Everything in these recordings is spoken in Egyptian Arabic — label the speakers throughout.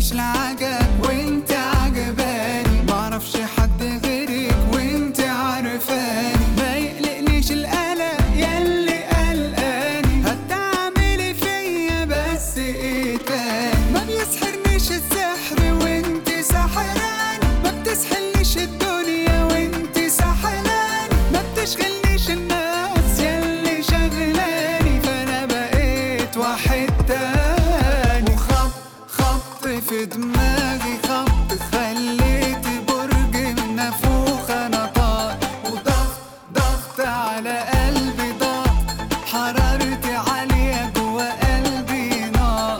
Speaker 1: يهمنيش العجب وانت عجباني معرفش حد غيرك وانت عارفاني ما يقلقنيش القلق ياللي قلقاني هتعملي فيا بس ايه تاني ما بيسحرنيش السحر وانت سحراني ما بتسحلنيش الدنيا وانت سحلاني ما بتشغلنيش الناس ياللي شغلاني فانا بقيت واحد تاني وخط خط في دماغي خط خليت برج من نافوخ انا طار وضغط ضغط على قلبي ضغط حرارتي عالية جوا قلبي نار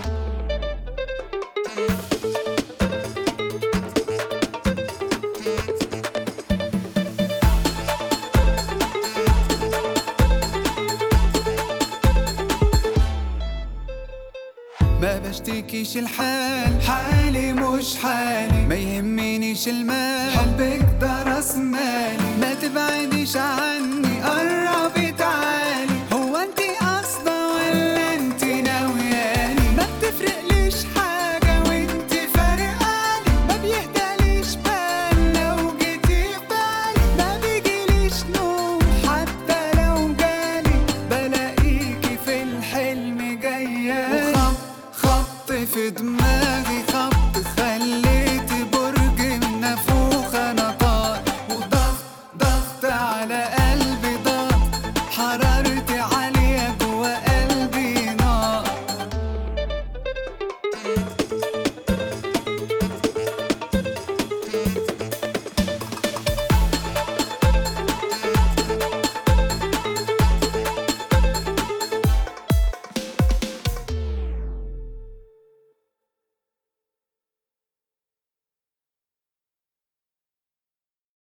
Speaker 1: ما بشتكيش الحال حالي مش حالي ما يهمنيش المال حبك ده راس مالي ما تبعديش عني